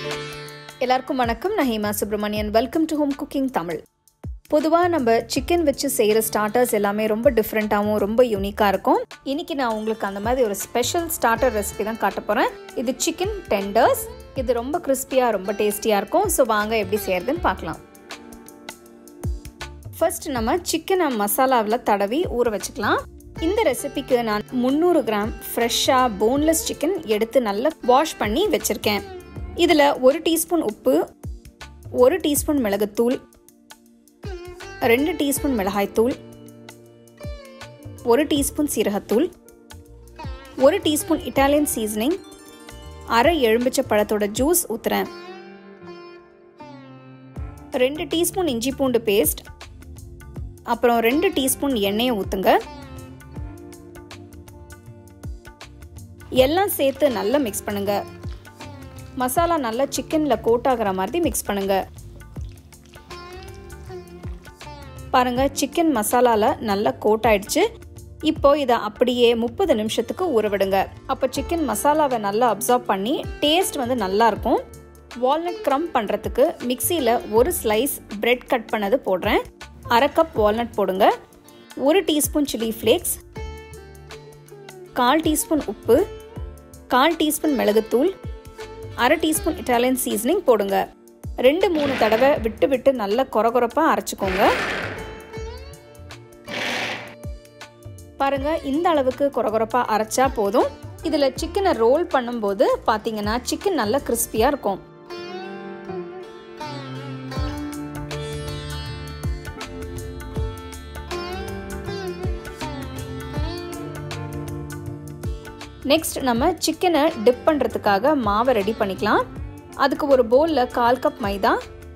எல்லாருக்கும் வணக்கம் நான் Hema Subramanian welcome to home cooking Tamil பொதுவாக நம்ம சிக்கன் வச்சு செய்கிற ஸ்டார்டர்ஸ் எல்லாமே ரொம்ப டிஃப்ரெண்ட்டாகவும் ரொம்ப யூனிக்காக இருக்கும் இன்னைக்கு நான் உங்களுக்கு அந்த மாதிரி ஒரு ஸ்பெஷல் ஸ்டார்டர் ரெசிபி தான் காட்ட போகிறேன் இது சிக்கன் டெண்டர்ஸ் இது ரொம்ப கிறிஸ்பியாக ரொம்ப டேஸ்டியாக இருக்கும் ஸோ வாங்க எப்படி செய்யறதுன்னு பார்க்கலாம் ஃபர்ஸ்ட் நம்ம சிக்கனை மசாலாவில் தடவி ஊற வச்சுக்கலாம் இந்த ரெசிபிக்கு நான் முந்நூறு கிராம் ஃப்ரெஷ்ஷாக போன்லெஸ் சிக்கன் எடுத்து நல்லா வாஷ் பண்ணி வச்சுருக்கேன் இதில் ஒரு டீஸ்பூன் உப்பு ஒரு டீஸ்பூன் மிளகுத்தூள் ரெண்டு டீஸ்பூன் மிளகாய்த்தூள் ஒரு டீஸ்பூன் சீரகத்தூள் ஒரு டீஸ்பூன் இட்டாலியன் சீசனிங் அரை எலும்பிச்சை பழத்தோட ஜூஸ் ஊற்றுறேன் ரெண்டு டீஸ்பூன் இஞ்சி பூண்டு பேஸ்ட் அப்புறம் ரெண்டு டீஸ்பூன் எண்ணெயை ஊற்றுங்க எல்லாம் சேர்த்து நல்லா மிக்ஸ் பண்ணுங்க மசாலா நல்லா சிக்கனில் கோட் ஆகிற மாதிரி மிக்ஸ் பண்ணுங்க பாருங்க சிக்கன் மசாலாவில் நல்லா கோட் ஆயிடுச்சு இப்போ இதை அப்படியே முப்பது நிமிஷத்துக்கு ஊற விடுங்க அப்போ சிக்கன் மசாலாவை நல்லா அப்சார்ப் பண்ணி டேஸ்ட் வந்து நல்லா இருக்கும் வால்நட் க்ரம் பண்ணுறதுக்கு மிக்சியில் ஒரு ஸ்லைஸ் பிரெட் கட் பண்ணது போடுறேன் அரை கப் வால்நட் போடுங்க ஒரு டீஸ்பூன் சில்லி ஃப்ளேக்ஸ் கால் டீஸ்பூன் உப்பு கால் டீஸ்பூன் மிளகுத்தூள் அரை டீஸ்பூன் இட்டாலியன் சீசனிங் போடுங்க ரெண்டு மூணு தடவை விட்டு விட்டு நல்லா கொரகொரப்பாக அரைச்சிக்கோங்க பாருங்க இந்த அளவுக்கு கொரகொரப்பாக அரைச்சா போதும் இதில் சிக்கனை ரோல் பண்ணும்போது பார்த்தீங்கன்னா சிக்கன் நல்லா கிறிஸ்பியாக இருக்கும் நெக்ஸ்ட் நம்ம சிக்கனை டிப் பண்ணுறதுக்காக மாவை ரெடி பண்ணிக்கலாம் அதுக்கு ஒரு பவுலில் கால் கப் மைதா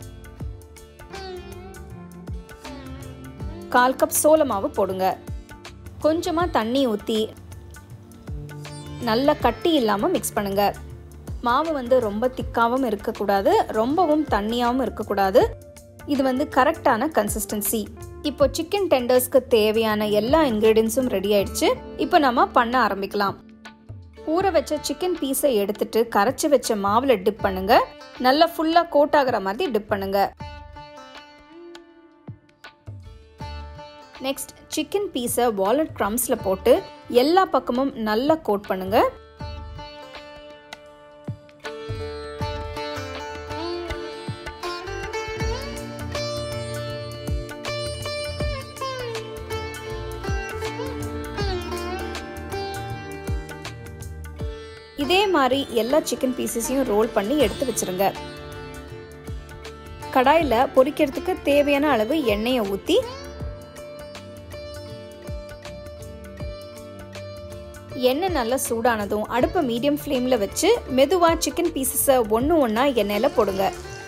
கால் கப் சோள மாவு போடுங்க கொஞ்சமாக தண்ணி ஊற்றி நல்லா கட்டி இல்லாமல் மிக்ஸ் பண்ணுங்க மாவு வந்து ரொம்ப திக்காகவும் இருக்கக்கூடாது ரொம்பவும் தண்ணியாகவும் இருக்கக்கூடாது இது வந்து கரெக்டான கன்சிஸ்டன்சி இப்போ சிக்கன் டெண்டர்ஸ்க்கு தேவையான எல்லா இன்க்ரீடியன்ஸும் ரெடி ஆயிடுச்சு இப்போ நம்ம பண்ண ஆரம்பிக்கலாம் ஊற வச்ச சிக்கன் பீஸை எடுத்துட்டு கரைச்சி வச்ச மாவுல டிப் பண்ணுங்க நல்லா ஃபுல்லா கோட் ஆகிற மாதிரி டிப் பண்ணுங்க நெக்ஸ்ட் சிக்கன் பீஸை வாலட் க்ரம்ஸ்ல போட்டு எல்லா பக்கமும் நல்லா கோட் பண்ணுங்க இதே மாதிரி எல்லா சிக்கன் பீசஸையும் ரோல் பண்ணி எடுத்து வச்சிருங்க கடாயில் பொரிக்கிறதுக்கு தேவையான அளவு எண்ணெயை ஊற்றி எண்ணெய் நல்லா சூடானதும் அடுப்பை மீடியம் ஃப்ளேமில் வச்சு மெதுவாக சிக்கன் பீசஸை ஒன்று ஒன்றா எண்ணெயில் போடுங்க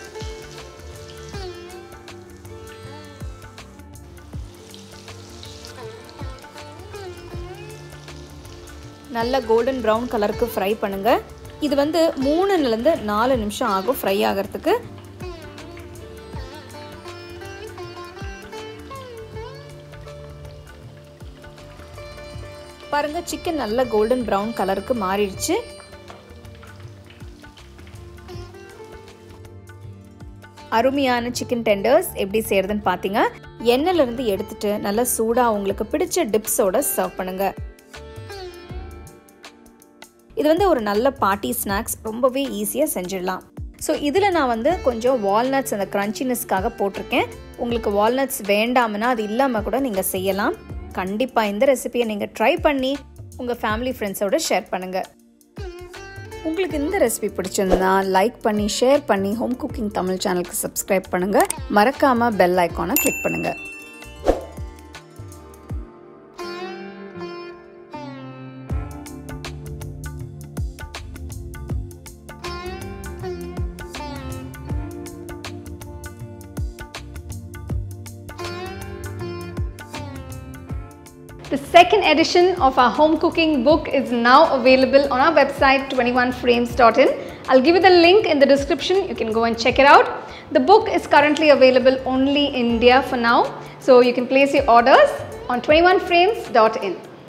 நல்ல கோல்டன் ப்ரௌன் கலருக்கு ஃப்ரை பண்ணுங்க இது வந்து மூணுலேருந்து நாலு நிமிஷம் ஆகும் ஃப்ரை ஆகிறதுக்கு பாருங்க சிக்கன் நல்ல கோல்டன் ப்ரௌன் கலருக்கு மாறிடுச்சு அருமையான சிக்கன் டெண்டர்ஸ் எப்படி செய்யறதுன்னு பார்த்தீங்க எண்ணெயிலிருந்து எடுத்துட்டு நல்லா சூடாக உங்களுக்கு பிடிச்ச டிப்ஸோட சர்வ் பண்ணுங்க இது வந்து ஒரு நல்ல பார்ட்டி ஸ்நாக்ஸ் ரொம்பவே ஈஸியாக செஞ்சிடலாம் ஸோ இதில் நான் வந்து கொஞ்சம் வால்நட்ஸ் அந்த க்ரன்ச்சினஸ்க்காக போட்டிருக்கேன் உங்களுக்கு வால்நட்ஸ் வேண்டாம்னா அது இல்லாமல் கூட நீங்கள் செய்யலாம் கண்டிப்பாக இந்த ரெசிபியை நீங்கள் ட்ரை பண்ணி உங்கள் ஃபேமிலி ஃப்ரெண்ட்ஸோட ஷேர் பண்ணுங்கள் உங்களுக்கு இந்த ரெசிபி பிடிச்சிருந்தா லைக் பண்ணி ஷேர் பண்ணி ஹோம் குக்கிங் தமிழ் சேனலுக்கு சப்ஸ்கிரைப் பண்ணுங்கள் மறக்காமல் பெல் ஐக்கானை கிளிக் பண்ணுங்கள் The second edition of our home cooking book is now available on our website 21frames.in. I'll give you the link in the description. You can go and check it out. The book is currently available only in India for now. So you can place your orders on 21frames.in.